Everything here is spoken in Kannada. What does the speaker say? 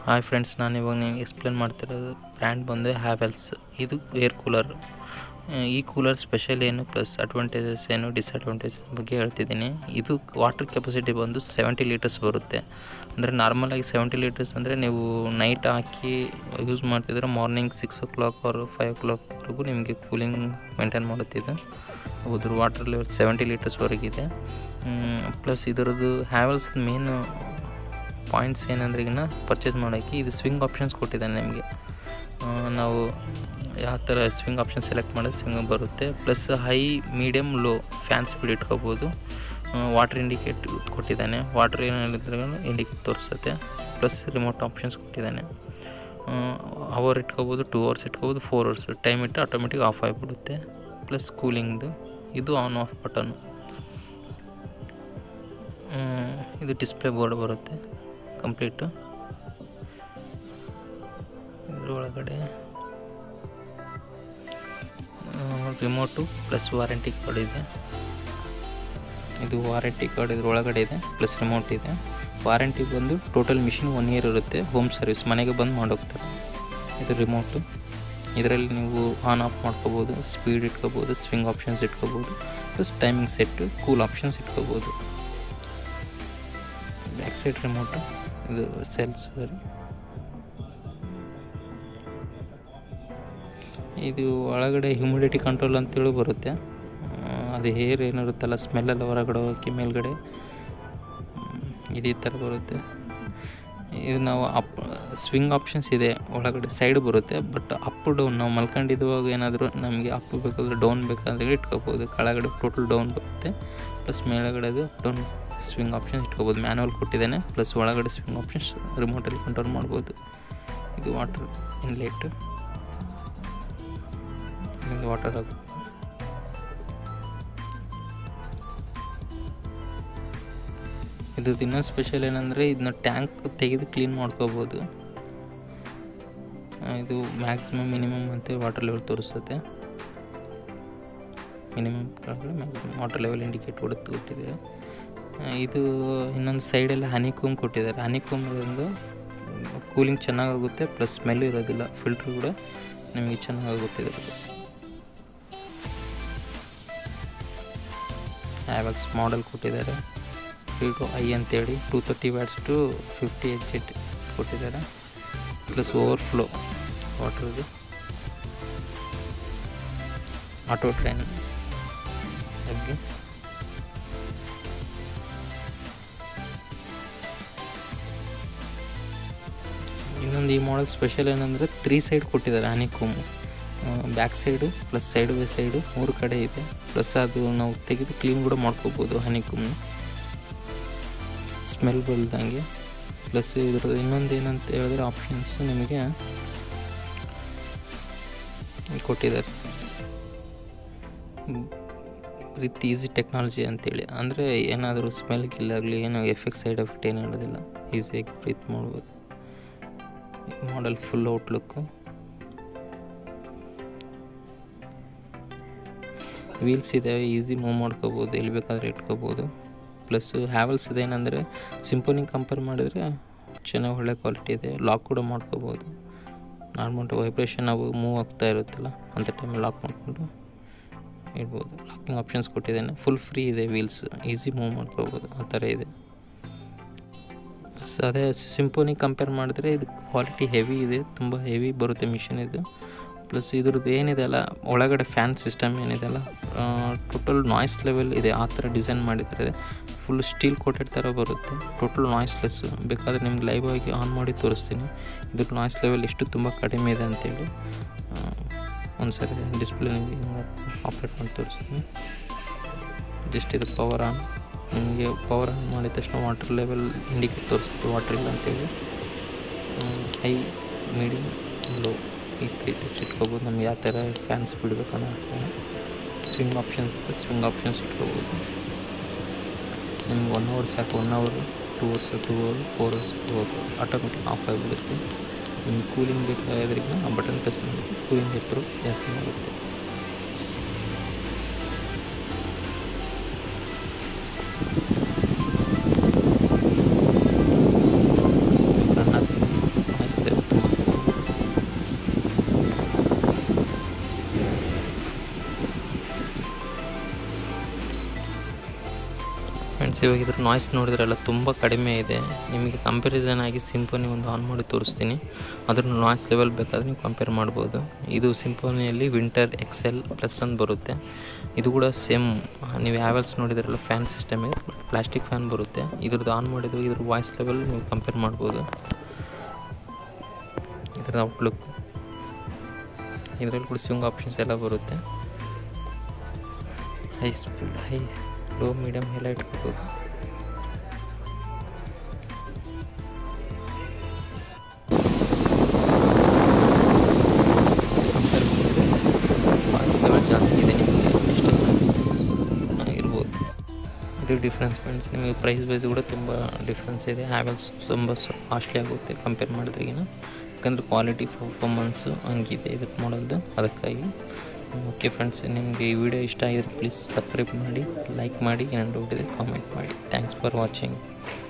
ಹಾಯ್ ಫ್ರೆಂಡ್ಸ್ ನಾನು ಇವಾಗ ನಿಮಗೆ ಎಕ್ಸ್ಪ್ಲೇನ್ ಮಾಡ್ತಿರೋದು ಬ್ರ್ಯಾಂಡ್ ಬಂದು ಹ್ಯಾವೆಲ್ಸ್ ಇದು ಏರ್ ಕೂಲರ್ ಈ ಕೂಲರ್ ಸ್ಪೆಷಲ್ ಏನು ಪ್ಲಸ್ ಅಡ್ವಾಂಟೇಜಸ್ ಏನು ಡಿಸ್ಅಡ್ವಾಂಟೇಜ್ ಬಗ್ಗೆ ಹೇಳ್ತಿದ್ದೀನಿ ಇದು ವಾಟರ್ ಕೆಪಾಸಿಟಿ ಬಂದು ಸೆವೆಂಟಿ ಲೀಟರ್ಸ್ ಬರುತ್ತೆ ಅಂದರೆ ನಾರ್ಮಲಾಗಿ ಸೆವೆಂಟಿ ಲೀಟರ್ಸ್ ಅಂದರೆ ನೀವು ನೈಟ್ ಹಾಕಿ ಯೂಸ್ ಮಾಡ್ತಿದ್ರೆ morning six o'clock or five ಓ ಕ್ಲಾಕ್ವರೆಗೂ ನಿಮಗೆ ಕೂಲಿಂಗ್ ಮೇಂಟೈನ್ ಮಾಡುತ್ತಿದೆ ಅದ್ರ ವಾಟರ್ ಲೆವೆಲ್ ಸೆವೆಂಟಿ ಲೀಟರ್ಸ್ವರೆಗಿದೆ ಪ್ಲಸ್ ಇದರದ್ದು ಹ್ಯಾವೆಲ್ಸ್ ಮೇನ್ ಪಾಯಿಂಟ್ಸ್ ಏನಂದ್ರೆ ಈಗ ಪರ್ಚೇಸ್ ಮಾಡೋಕ್ಕೆ ಇದು ಸ್ವಿಂಗ್ ಆಪ್ಷನ್ಸ್ ಕೊಟ್ಟಿದ್ದಾನೆ ನಿಮಗೆ ನಾವು ಯಾವ ಥರ ಸ್ವಿಂಗ್ ಆಪ್ಷನ್ ಸೆಲೆಕ್ಟ್ ಮಾಡಿದ್ರೆ ಸ್ವಿಂಗ್ ಬರುತ್ತೆ plus high medium low fan speed ಇಟ್ಕೋಬೋದು ವಾಟರ್ ಇಂಡಿಕೇಟ್ ಕೊಟ್ಟಿದ್ದಾನೆ ವಾಟರ್ ಏನಿದ್ರೆ ಇಂಡಿಕೇಟ್ ತೋರಿಸುತ್ತೆ ಪ್ಲಸ್ ರಿಮೋಟ್ ಆಪ್ಷನ್ಸ್ ಕೊಟ್ಟಿದ್ದಾನೆ ಅವರ್ ಇಟ್ಕೋಬೋದು ಟೂ ಅವರ್ಸ್ ಇಟ್ಕೋಬೋದು ಫೋರ್ ಅವರ್ಸ್ ಟೈಮ್ ಇಟ್ಟು ಆಟೋಮೆಟಿಕ್ ಆಫ್ ಆಗಿಬಿಡುತ್ತೆ ಪ್ಲಸ್ ಕೂಲಿಂಗ್ದು ಇದು ಆನ್ ಆಫ್ ಬಟನ್ನು ಇದು ಡಿಸ್ಪ್ಲೇ ಬೋರ್ಡ್ ಬರುತ್ತೆ ಕಂಪ್ಲೀಟು ಇದರೊಳಗಡೆ ರಿಮೋಟು ಪ್ಲಸ್ ವಾರಂಟಿ ಕಾರ್ಡ್ ಇದೆ ಇದು ವಾರಂಟಿ ಕಾರ್ಡ್ ಇದ್ರೊಳಗಡೆ ಇದೆ ಪ್ಲಸ್ ರಿಮೋಟ್ ಇದೆ ವಾರಂಟಿ ಬಂದು ಟೋಟಲ್ ಮಿಷಿನ್ ಒನ್ ಇಯರ್ ಇರುತ್ತೆ ಹೋಮ್ ಸರ್ವಿಸ್ ಮನೆಗೆ ಬಂದು ಮಾಡೋಗ್ತಾರೆ ಇದು ರಿಮೋಟು ಇದರಲ್ಲಿ ನೀವು ಆನ್ ಆಫ್ ಮಾಡ್ಕೋಬೋದು ಸ್ಪೀಡ್ ಇಟ್ಕೋಬೋದು ಸ್ವಿಂಗ್ ಆಪ್ಷನ್ಸ್ ಇಟ್ಕೋಬೋದು plus timing set cool options ಇಟ್ಕೋಬೋದು ಬ್ಯಾಕ್ ಸೈಡ್ ರಿಮೋಟು ಇದು ಸೆಲ್ಸ್ ಇದು ಒಳಗಡೆ ಹ್ಯುಮಿಡಿಟಿ ಕಂಟ್ರೋಲ್ ಅಂತೇಳಿ ಬರುತ್ತೆ ಅದು ಹೇರ್ ಏನಿರುತ್ತಲ್ಲ ಸ್ಮೆಲ್ಲೆಲ್ಲ ಹೊರಗಡೆ ಹೋಗಿ ಮೇಲ್ಗಡೆ ಇದೇ ಥರ ಬರುತ್ತೆ ಇದು ನಾವು ಅಪ್ ಸ್ವಿಂಗ್ ಆಪ್ಷನ್ಸ್ ಇದೆ ಒಳಗಡೆ ಸೈಡ್ ಬರುತ್ತೆ ಬಟ್ ಅಪ್ ಡೌನ್ ನಾವು ಮಲ್ಕೊಂಡಿದ್ದಾಗ ಏನಾದರೂ ನಮಗೆ ಅಪ್ ಬೇಕಾದ್ರೆ ಡೌನ್ ಬೇಕಾದ್ರೆ ಇಟ್ಕೋಬೋದು ಕೆಳಗಡೆ ಟೋಟಲ್ ಡೌನ್ ಬರುತ್ತೆ ಪ್ಲಸ್ ಮೇಲಗಡೆದು ಅಪ್ ಡೌನ್ ಸ್ವಿಂಗ್ ಆಪ್ಷನ್ಸ್ ಇಟ್ಕೋಬೋದು ಮ್ಯಾನುವಲ್ ಕೊಟ್ಟಿದ್ದಾನೆ ಪ್ಲಸ್ ಒಳಗಡೆ ಸ್ವಿಂಗ್ ಆಪ್ಷನ್ಸ್ ರಿಮೋಟಲ್ಲಿ ಕಂಟ್ರೋಲ್ ಮಾಡ್ಬೋದು ಇದು ವಾಟರ್ ಇನ್ಲೆಟ್ ಇದು ವಾಟರ್ ಆಗುತ್ತೆ ಇದು ಇನ್ನೊಂದು ಸ್ಪೆಷಲ್ ಏನಂದರೆ ಇದನ್ನ ಟ್ಯಾಂಕ್ ತೆಗೆದು ಕ್ಲೀನ್ ಮಾಡ್ಕೋಬೋದು ಇದು ಮ್ಯಾಕ್ಸಿಮಮ್ ಮಿನಿಮಮ್ ಅಂತ ವಾಟರ್ ಲೆವೆಲ್ ತೋರಿಸುತ್ತೆ ಮಿನಿಮಮ್ ಕೆಳಗಡೆ ಮ್ಯಾಕ್ಸಿಮಮ್ ವಾಟರ್ ಲೆವೆಲ್ ಇಂಡಿಕೇಟ್ ಕೊಡುತ್ತೆ ಕೊಟ್ಟಿದೆ ಇದು ಇನ್ನೊಂದು ಸೈಡೆಲ್ಲ ಹನಿಕೋಮ್ ಕೊಟ್ಟಿದ್ದಾರೆ ಹನಿಕೋಮ್ದಿಂದ ಕೂಲಿಂಗ್ ಚೆನ್ನಾಗಾಗುತ್ತೆ ಪ್ಲಸ್ ಸ್ಮೆಲ್ ಇರೋದಿಲ್ಲ ಫಿಲ್ಟ್ರ್ ಕೂಡ ನಿಮಗೆ ಚೆನ್ನಾಗಾಗುತ್ತೆ ಇದರಲ್ಲಿ ಹ್ಯಾವೆಲ್ಸ್ ಮಾಡೆಲ್ ಕೊಟ್ಟಿದ್ದಾರೆ ಟು ಐ ಅಂತೇಳಿ two thirty watts two fifty H ಎಟ್ ಕೊಟ್ಟಿದ್ದಾರೆ ಪ್ಲಸ್ ಓವರ್ಫ್ಲೋ ವಾಟರ್ದು ಆಟೋ ಟ್ರೈನ್ ಬಗ್ಗೆ ಇನ್ನೊಂದು ಈ ಮಾಡೆಲ್ ಸ್ಪೆಷಲ್ ಏನಂದರೆ ತ್ರೀ ಸೈಡ್ ಕೊಟ್ಟಿದ್ದಾರೆ honeycomb back side plus side by side ಮೂರು ಕಡೆ ಇದೆ ಪ್ಲಸ್ ಅದು ನಾವು ತೆಗೆದು ಕ್ಲೀನ್ ಕೂಡ ಮಾಡ್ಕೋಬೋದು ಹನಿಕೋಮ್ನ ಸ್ಮೆಲ್ ಬಲ್ದಂಗೆ ಪ್ಲಸ್ ಇದ್ರದ್ದು ಇನ್ನೊಂದು ಏನಂತ ಹೇಳಿದ್ರೆ ಆಪ್ಷನ್ಸ್ ನಿಮಗೆ ಕೊಟ್ಟಿದ್ದಾರೆ ವಿತ್ ಈಸಿ ಟೆಕ್ನಾಲಜಿ ಅಂತೇಳಿ ಅಂದರೆ ಏನಾದರೂ ಸ್ಮೆಲ್ ಗಿಲ್ಲಾಗಲಿ ಏನೋ ಎಫೆಕ್ಟ್ ಸೈಡ್ ಎಫೆಕ್ಟ್ ಏನು ಇರೋದಿಲ್ಲ ಈಸಿಯಾಗಿ ಬ್ರೀತ್ ಮಾಡ್ಬೋದು ಮಾಡೆಲ್ ಫುಲ್ ಔಟ್ಲುಕ್ಕು ವೀಲ್ಸ್ ಇದ್ದಾವೆ ಈಸಿ ಮೂವ್ ಮಾಡ್ಕೋಬೋದು ಎಲ್ಲಿ ಬೇಕಾದರೆ ಇಟ್ಕೋಬೋದು ಪ್ಲಸ್ ಹ್ಯಾವೆಲ್ಸ್ ಇದೇನೆಂದರೆ ಸಿಂಪೋನಿಗೆ ಕಂಪೇರ್ ಮಾಡಿದರೆ ಚೆನ್ನಾಗಿ ಒಳ್ಳೆ ಕ್ವಾಲಿಟಿ ಇದೆ ಲಾಕ್ ಕೂಡ ಮಾಡ್ಕೋಬೋದು ನಾರ್ಮಲ್ ವೈಬ್ರೇಷನ್ ಅವು ಮೂವ್ ಆಗ್ತಾ ಇರುತ್ತಲ್ಲ ಅಂಥ ಟೈಮಲ್ಲಿ ಲಾಕ್ ಮಾಡಿಕೊಂಡು ಇಡ್ಬೋದು ಲಾಕಿಂಗ್ ಆಪ್ಷನ್ಸ್ ಕೊಟ್ಟಿದ್ದೇನೆ ಫುಲ್ ಫ್ರೀ ಇದೆ ವೀಲ್ಸ್ ಈಸಿ ಮೂವ್ ಮಾಡ್ಕೋಬೋದು ಆ ಥರ ಇದೆ ಅದೇ ಸಿಂಪೋನಿಗೆ ಕಂಪೇರ್ ಮಾಡಿದ್ರೆ ಇದು ಕ್ವಾಲಿಟಿ ಹೆವಿ ಇದೆ ತುಂಬ ಹೆವಿ ಬರುತ್ತೆ ಮಿಷಿನ್ ಇದು ಪ್ಲಸ್ ಇದ್ರದ್ದು ಏನಿದೆ ಅಲ್ಲ ಒಳಗಡೆ ಫ್ಯಾನ್ ಸಿಸ್ಟಮ್ ಏನಿದೆ ಅಲ್ಲ ಟೋಟಲ್ ನಾಯ್ಸ್ ಲೆವೆಲ್ ಇದೆ ಆ ಥರ ಡಿಸೈನ್ ಮಾಡಿದ್ದಾರೆ ಫುಲ್ ಸ್ಟೀಲ್ ಕೋಟೆಡ್ ಥರ ಬರುತ್ತೆ ಟೋಟಲ್ ನಾಯ್ಸ್ಲೆಸ್ ಬೇಕಾದರೆ ನಿಮ್ಗೆ ಲೈವ್ ಆಗಿ ಆನ್ ಮಾಡಿ ತೋರಿಸ್ತೀನಿ ಇದ್ರ ನಾಯ್ಸ್ ಲೆವೆಲ್ ಎಷ್ಟು ತುಂಬ ಕಡಿಮೆ ಇದೆ ಅಂತೇಳಿ ಒಂದು ಸರಿ ಡಿಸ್ಪ್ಲೇ ನಿಮಗೆ ಆಪ್ರೇಟ್ ಮಾಡಿ ತೋರಿಸ್ತೀನಿ ಜಸ್ಟ್ ಇದು ಪವರ್ ಆನ್ ನಿಮಗೆ ಪವರ್ ಆನ್ ಮಾಡಿದ ತಕ್ಷಣ ವಾಟರ್ ಲೆವೆಲ್ ಇಂಡಿಕೇಟ್ ತೋರಿಸುತ್ತೆ ವಾಟರ್ ಇಲ್ಲ ಅಂತೇಳಿ ಹೈ ಮೀಡಿಯಮ್ ಲೋ ಈ ತ್ರೀ ಟೈಪ್ಸ್ ಇಟ್ಕೋಬೋದು ನಮ್ಗೆ ಯಾವ ಥರ ಫ್ಯಾನ್ಸ್ ಬಿಡಬೇಕು ಅನ್ನೋ ಸ್ವಿಂಗ್ ಆಪ್ಷನ್ಸ್ ಸ್ವಿಂಗ್ ಆಪ್ಷನ್ಸ್ ಇಟ್ಕೋಬೋದು ನಿಮ್ಗೆ ಒನ್ ಅವರ್ ಸಾಕು one hour two hours two hour four hours two hour automatic off ಆಗಿಬಿಡುತ್ತೆ ನಿಮ್ಗೆ ಕೂಲಿಂಗ್ ಬೇಕಾದ್ರಿಂದ ಆ ಬಟನ್ ಪ್ರೆಸ್ ಮಾಡಿ ಕೂಲಿಂಗ್ ಎಪ್ಪರು ಜಾಸ್ತಿ ಮಾಡುತ್ತೆ ಫ್ರೆಂಡ್ಸ್ ಇವಾಗ ಇದ್ರ ನಾಯ್ಸ್ ನೋಡಿದ್ರಲ್ಲ ತುಂಬ ಕಡಿಮೆ ಇದೆ ನಿಮಗೆ ಕಂಪ್ಯಾರಿಸನ್ ಆಗಿ ಸಿಂಪೋನಿ ಒಂದು ಆನ್ ಮಾಡಿ ತೋರಿಸ್ತೀನಿ ಅದ್ರ ನಾಯ್ಸ್ ಲೆವೆಲ್ ಬೇಕಾದ್ರೆ ನೀವು ಕಂಪೇರ್ ಮಾಡ್ಬೋದು ಇದು ಸಿಂಪೋನಿಯಲ್ಲಿ ವಿಂಟರ್ ಎಕ್ಸೆಲ್ ಪ್ಲಸ್ ಅಂತ ಬರುತ್ತೆ ಇದು ಕೂಡ ಸೇಮ್ ನೀವು ಯಾವೆಲ್ಸ್ ನೋಡಿದ್ರಲ್ಲ ಫ್ಯಾನ್ ಸಿಸ್ಟಮ್ ಇದೆ ಪ್ಲಾಸ್ಟಿಕ್ ಫ್ಯಾನ್ ಬರುತ್ತೆ ಇದ್ರದ್ದು ಆನ್ ಮಾಡಿದ್ರು ಇದ್ರ ವಾಯ್ಸ್ ಲೆವೆಲ್ ನೀವು ಕಂಪೇರ್ ಮಾಡ್ಬೋದು ಇದ್ರದ್ದು ಔಟ್ಲುಕ್ ಇದರಲ್ಲಿ ಕೂಡ ಸ್ವಿಂಗ್ ಆಪ್ಷನ್ಸ್ ಎಲ್ಲ ಬರುತ್ತೆ high speed high low medium ಎಲ್ಲ ಇಟ್ಕೋಬೋದು ಕಂಪೇರ್ ಮಾಡಿದ್ರೆ ವಾಯ್ಸ್ ಲೆವೆಲ್ ಜಾಸ್ತಿ ಇದೆ ನಿಮಗೆ ಡಿಸ್ಟರ್ಬೆನ್ಸ್ ಇರ್ಬೋದು ಇದು ಡಿಫ್ರೆನ್ಸ್ ಫ್ರೆಂಡ್ಸ್ ನಿಮಗೆ ಪ್ರೈಸ್ ವೈಸ್ ಕೂಡ ತುಂಬ ಡಿಫ್ರೆನ್ಸ್ ಇದೆ ಹ್ಯಾವೆಲ್ಸ್ ತುಂಬ ಸ್ವಲ್ಪ ಕಾಸ್ಟ್ಲಿ ಆಗುತ್ತೆ ಕಂಪೇರ್ ಮಾಡಿದ್ರಿಗಿನ ಯಾಕಂದರೆ ಕ್ವಾಲಿಟಿ ಪರ್ಫಾರ್ಮೆನ್ಸು ಹಂಗಿದೆ ಇದಕ್ಕೆ ಮಾಡೋದು ಅದಕ್ಕಾಗಿ ಓಕೆ ಫ್ರೆಂಡ್ಸ್ ನಿಮಗೆ ಈ ವಿಡಿಯೋ ಇಷ್ಟ ಆಗಿದ್ರೆ ಪ್ಲೀಸ್ ಸಬ್ಸ್ಕ್ರೈಬ್ ಮಾಡಿ ಲೈಕ್ ಮಾಡಿ ಏನಾದ್ರು ಡೌಟ್ ಇದೆ ಕಾಮೆಂಟ್ ಮಾಡಿ ಥ್ಯಾಂಕ್ಸ್ ಫಾರ್ ವಾಚಿಂಗ್